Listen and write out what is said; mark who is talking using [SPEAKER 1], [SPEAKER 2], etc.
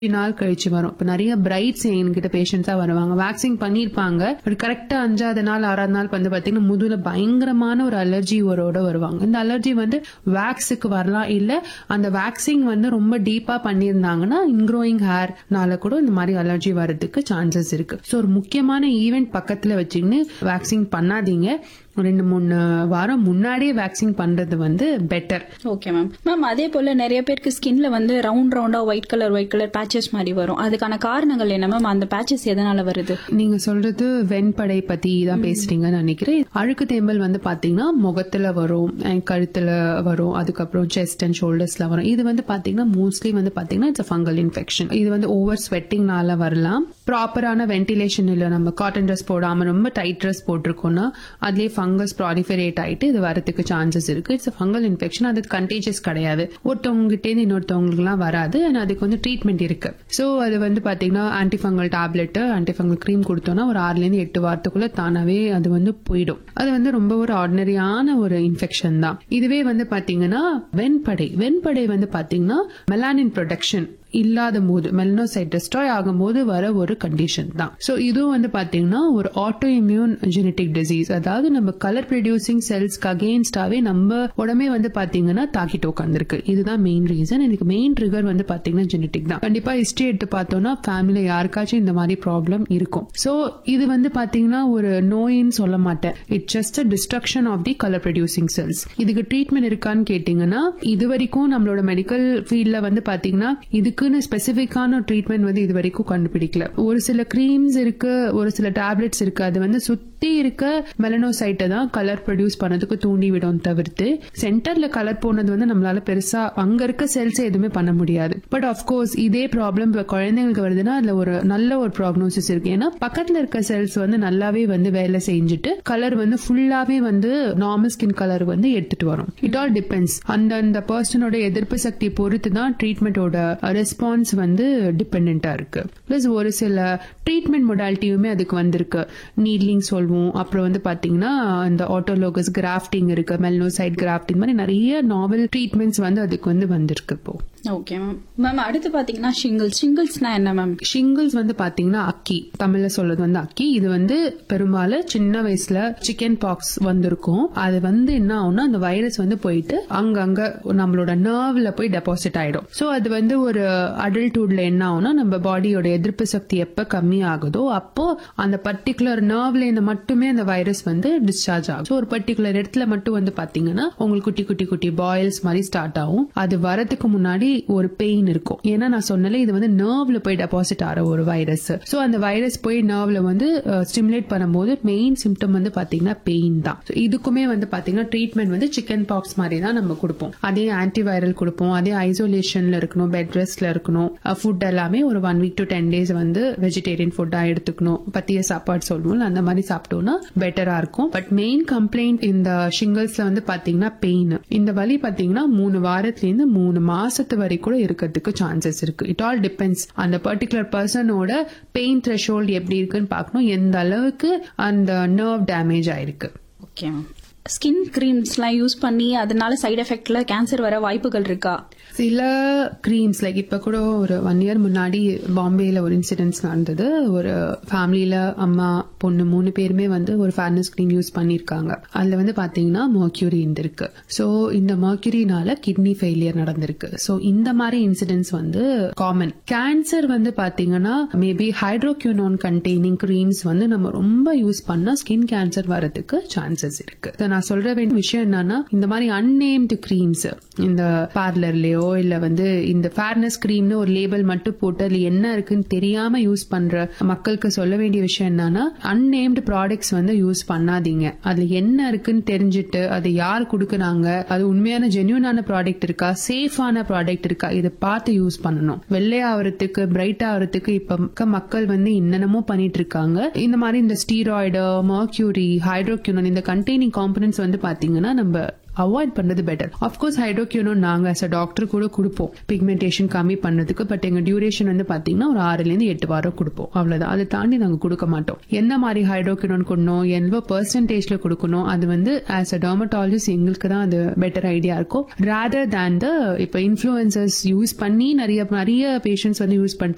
[SPEAKER 1] நாள் கழிச்சு வரும் இப்ப நிறைய பிரைட்ஸ் என்கிட்ட பேஷண்ட்ஸா வருவாங்க வேக்சின் பண்ணிருப்பாங்க பட் கரெக்டா அஞ்சாவது நாள் ஆறாவது நாள் வந்து பாத்தீங்கன்னா முதுகுல பயங்கரமான ஒரு அலர்ஜி ஒரோட வருவாங்க இந்த அலர்ஜி வந்து வேக்ஸுக்கு வரலாம் இல்ல அந்த வேக்சின் வந்து ரொம்ப டீப்பா பண்ணியிருந்தாங்கன்னா இன்க்ரோயிங் ஹேர்னால கூட இந்த மாதிரி அலர்ஜி வர்றதுக்கு சான்சஸ் இருக்கு ஸோ ஒரு முக்கியமான ஈவெண்ட் பக்கத்துல வச்சுக்கின்னு வேக்சின் பண்ணாதீங்க ரெண்டு மூணு வாரம் முன்னாடியே வேக்சின் பண்றது வந்து பெட்டர்
[SPEAKER 2] ஓகே மேம் மேம் அதே போல நிறைய பேருக்கு ஸ்கின்ல வந்து ரவுண்ட் ரவுண்டா white colour white colour patches மாதிரி வரும் அதுக்கான காரணங்கள் என்ன மேம் அந்த பேச்சஸ் எதனால வருது
[SPEAKER 1] நீங்க சொல்றது வெண்படை பத்தி தான் பேசுறீங்கன்னு நினைக்கிறேன் அழுக்கு தேம்பல் வந்து பாத்தீங்கன்னா முகத்துல வரும் அஹ் கழுத்துல வரும் அதுக்கப்புறம் செஸ்ட் அண்ட் ஷோல்டர்ஸ்ல வரும் இது வந்து பாத்தீங்கன்னா மோஸ்ட்லி வந்து பாத்தீங்கன்னா இட்ஸ் ஃபங்கல் இன்ஃபெக்ஷன் இது வந்து ஓவர் ஸ்வெட்டிங்னால வரலாம் ப்ராப்பரான வென்டிலேஷன் இல்ல நம்ம காட்டன் ட்ரெஸ் போடாம ரொம்ப டைட் ட்ரெஸ் போட்டிருக்கோம்னா அதுலயே ஃபங்கஸ் ப்ராலிஃபரேட் ஆயிட்டு இது வரதுக்கு சான்சஸ் இருக்கு இட்ஸ் ஃபங்கல் இன்ஃபெக்ஷன் அது கண்டேஜஸ் கிடையாது ஒருத்தவங்ககிட்ட இருந்து இன்னொருத்தவங்களுக்குலாம் வராது and அதுக்கு வந்து ட்ரீட்மெண்ட் இருக்கு ஸோ அது வந்து பாத்தீங்கன்னா ஆன்டிஃபங்கல் டேப்லெட் ஆன்டிஃபங்கல் க்ரீம் கொடுத்தோம்னா ஒரு ஆறுல இருந்து எட்டு வாரத்துக்குள்ள தானாவே அது வந்து போயிடும் அது வந்து ரொம்ப ஒரு ஆர்டினரியான ஒரு இன்ஃபெக்ஷன் தான் இதுவே வந்து பாத்தீங்கன்னா வெண்படை வெண்படை வந்து பாத்தீங்கன்னா மெலானின் ப்ரொடக்ஷன் இல்லாத போது மெலனோசைட் டெஸ்ட்ராய் ஆகும்போது வர ஒரு கண்டிஷன் தான் ஸோ இதுவும் வந்து பாத்தீங்கன்னா ஒரு ஆட்டோ இம்யூன் ஜெனட்டிக் டிசீஸ் அதாவது நம்ம கலர் ப்ரொடியூசிங் செல்ஸ்க்கு அகேன்ஸ்டாவே நம்ம உடம்பே வந்து பாத்தீங்கன்னா தாக்கிட்டு உட்காந்துருக்கு இதுதான் மெயின் ரீசன் எனக்கு மெயின் ட்ரிகர் வந்து பாத்தீங்கன்னா ஜெனட்டிக் தான் கண்டிப்பா ஹிஸ்டரி எடுத்து பார்த்தோம்னா ஃபேமிலியில யாருக்காச்சும் இந்த மாதிரி ப்ராப்ளம் இருக்கும் ஸோ இது வந்து பாத்தீங்கன்னா ஒரு நோயின்னு சொல்ல மாட்டேன் it just a destruction of the colour producing cells இதுக்கு ட்ரீட்மெண்ட் இருக்கான்னு கேட்டீங்கன்னா இது வரைக்கும் நம்மளோட மெடிக்கல் ஃபீல்ட்ல வந்து பாத்தீங்கன்னா இதுக்குன்னு ஸ்பெசிபிக்கான ட்ரீட்மெண்ட் வந்து இது வரைக்கும் கண்டுபிடிக்கல ஒரு சில கிரீம்ஸ் இருக்கு ஒரு சில டேப்லெட்ஸ் இருக்கு அது வந்து சுத்தி இருக்க மெலனோசைட்டை தான் கலர் ப்ரொடியூஸ் பண்ணதுக்கு தூண்டி விடும் தவிர்த்து சென்டர்ல கலர் போனது வந்து நம்மளால பெருசா அங்க இருக்க செல்ஸ் எதுவுமே பண்ண முடியாது பட் ஆஃப்கோர்ஸ் இதே ப்ராப்ளம் குழந்தைங்களுக்கு வருதுன்னா அதுல ஒரு நல்ல ஒரு ப்ராக்னோசிஸ் இருக்கு ஏன்னா பக்கத்துல இருக்க செல்ஸ் வந்து நல்லாவே வந்து வேலை செஞ்சுட்டு கலர் வந்து ஃபுல்லாவே வந்து நார்மல் ஸ்கின் கலர் வந்து எடுத்துட்டு வரும் இட் ஆல் டிபெண்ட்ஸ் அந்த அந்த பர்சனோட எதிர்ப்பு சக்தி பொறுத்து தான் ட்ரீட்மெண்டோட ரெஸ்பான்ஸ் வந்து டிபெண்டா இருக்கு பிளஸ் ஒரு சில ட்ரீட்மெண்ட் மொடாலிட்டியுமே அதுக்கு வந்திருக்கு நீட்லிங் சொல்வோம் அப்புறம் வந்து பாத்தீங்கன்னா இந்த ஆட்டோலோகஸ் கிராஃப்டிங் இருக்கு மெல்னோசைட் கிராஃப்டிங் மாதிரி நிறைய நாவல் ட்ரீட்மெண்ட்ஸ் வந்து அதுக்கு வந்து வந்திருக்கு இப்போ
[SPEAKER 2] ஓகே மேம் மேம் அடுத்து பாத்தீங்கன்னா ஷிங்கிள்ஸ் ஷிங்கிள்ஸ்னா என்ன மேம்
[SPEAKER 1] ஷிங்கிள்ஸ் வந்து பாத்தீங்கன்னா அக்கி தமிழ்ல சொல்றது வந்து அக்கி இது வந்து பெரும்பாலும் சின்ன வயசுல சிக்கன் பாக்ஸ் வந்திருக்கும் அது வந்து என்ன ஆகும்னா அந்த வைரஸ் வந்து போயிட்டு அங்கங்க நம்மளோட நர்வ்ல போய் டெபாசிட் ஆயிடும் சோ அது வந்து ஒரு அடல்ட்ஹுட்ல என்ன ஆகும்னா நம்ம பாடியோட எதிர்ப்பு சக்தி எப்ப கம்மி ஆகுதோ அப்போ அந்த பர்டிகுலர் நர்வ்ல இருந்து மட்டுமே அந்த வைரஸ் வந்து டிஸ்சார்ஜ் ஆகும் So, ஒரு பர்டிகுலர் இடத்துல மட்டும் வந்து பாத்தீங்கன்னா உங்களுக்கு குட்டி குட்டி குட்டி பாயில்ஸ் மாதிரி ஸ்டார்ட் ஆகும் அது வரதுக்கு முன்னாடி ஒரு பெயின் இருக்கும் ஏன்னா நான் சொன்னல இது வந்து நர்வ்ல போய் டெபாசிட் ஆகிற ஒரு வைரஸ் சோ அந்த வைரஸ் போய் நர்வ்ல வந்து ஸ்டிமுலேட் பண்ணும்போது மெயின் சிம்டம் வந்து பாத்தீங்கன்னா பெயின் தான் So, இதுக்குமே வந்து பாத்தீங்கன்னா ட்ரீட்மெண்ட் வந்து சிக்கன் பாக்ஸ் மாதிரி தான் நம்ம கொடுப்போம் அதே ஆன்டிவைரல் கொடுப்போம் அதே ஐசோலேஷன்ல இருக்கணும் பெட் ரெஸ்ட்ல இருக்கணும் ஃபுட் எல்லாமே ஒரு one week to ten days வந்து வெஜிடேரியன் ஃபுட்டா எடுத்துக்கணும் பத்திய சாப்பாடு சொல்லுவோம் அந்த மாதிரி சாப்பிட்டோம்னா பெட்டரா இருக்கும் பட் மெயின் கம்ப்ளைண்ட் இந்த ஷிங்கிள்ஸ்ல வந்து பாத்தீங்கன்னா பெயின் இந்த வலி பாத்தீங்கன்னா மூணு வாரத்துல இருந்து மூணு மாசத்து வரை கூட இருக்கிறதுக்கு சான்சஸ் இருக்கு இட் ஆல் டிபெண்ட்ஸ் அந்த பர்டிகுலர் பர்சனோட பெயின் த்ரெஷோல்ட் எப்படி இருக்குன்னு பார்க்கணும் எந்த அளவுக்கு அந்த நர்வ் டேமேஜ் ஆயிருக்கு
[SPEAKER 2] ஓகே மேம் ஸ்கின் கிரீம்ஸ்லாம் யூஸ் பண்ணி அதனால சைடு எஃபெக்ட்ல கேன்சர் வர வாய்ப்புகள் இருக்கா
[SPEAKER 1] சில கிரீம்ஸ் லைக் இப்ப கூட ஒரு ஒன் இயர் முன்னாடி பாம்பேல ஒரு இன்சிடென்ட்ஸ் நடந்தது ஒரு ஃபேமிலியில அம்மா பொண்ணு மூணு பேருமே வந்து ஒரு ஃபேர்னஸ் கிரீம் யூஸ் பண்ணிருக்காங்க அதுல வந்து பாத்தீங்கன்னா மர்க்யூரி இருந்திருக்கு சோ இந்த மர்க்யூரினால கிட்னி ஃபெயிலியர் நடந்திருக்கு சோ இந்த மாதிரி இன்சிடென்ட்ஸ் வந்து காமன் கேன்சர் வந்து பாத்தீங்கன்னா மேபி ஹைட்ரோக்யூனோன் கண்டெய்னிங் கிரீம்ஸ் வந்து நம்ம ரொம்ப யூஸ் பண்ணா ஸ்கின் கேன்சர் வரதுக்கு சான்சஸ் இருக்கு So, நான் சொல்ற வேண்டிய விஷயம் என்னன்னா இந்த மாதிரி அன்னேம்டு கிரீம்ஸ் இந்த பார்லர்லயோ இல்ல வந்து இந்த ஃபேர்னஸ் கிரீம்னு ஒரு லேபிள் மட்டும் போட்டு அதுல என்ன இருக்குன்னு தெரியாம யூஸ் பண்ற மக்களுக்கு சொல்ல வேண்டிய விஷயம் என்னன்னா அன்னேம்டு ப்ராடக்ட்ஸ் வந்து யூஸ் பண்ணாதீங்க அதுல என்ன இருக்குன்னு தெரிஞ்சுட்டு அதை யார் கொடுக்கறாங்க அது உண்மையான ஜென்யூனான ப்ராடக்ட் இருக்கா சேஃபான ப்ராடக்ட் இருக்கா இதை பார்த்து யூஸ் பண்ணணும் வெள்ளை ஆகிறதுக்கு பிரைட் ஆகிறதுக்கு இப்ப இருக்க மக்கள் வந்து என்னென்னமோ பண்ணிட்டு இருக்காங்க இந்த மாதிரி இந்த ஸ்டீராய்டு மர்க்யூரி ஹைட்ரோக்யூனன் இந்த கண்டெய்னிங் காம்பனன்ட்ஸ் வந்து பாத்தீங்கன்னா நம்ம அவாய்ட் பண்றது பெட்டர் அப்கோர்ஸ் ஹைட்ரோக்யூனோ நாங்க as a டாக்டர் கூட கொடுப்போம் பிக்மெண்டேஷன் கம்மி பண்ணதுக்கு பட் எங்க டியூரேஷன் வந்து பாத்தீங்கன்னா ஒரு ஆறுல இருந்து எட்டு வாரம் கொடுப்போம் அவ்வளவுதான் அதை தாண்டி நாங்க கொடுக்க மாட்டோம் என்ன மாதிரி ஹைட்ரோக்யூனோன் கொடுக்கணும் எவ்வளவு பெர்சன்டேஜ்ல கொடுக்கணும் அது வந்து ஆஸ் அ டெர்மட்டாலஜிஸ்ட் எங்களுக்கு தான் அது பெட்டர் ஐடியா இருக்கும் ரேதர் தேன் த இப்ப இன்ஃபுளுசர்ஸ் யூஸ் பண்ணி நிறைய நிறைய பேஷண்ட்ஸ் வந்து யூஸ் பண்ணிட்டு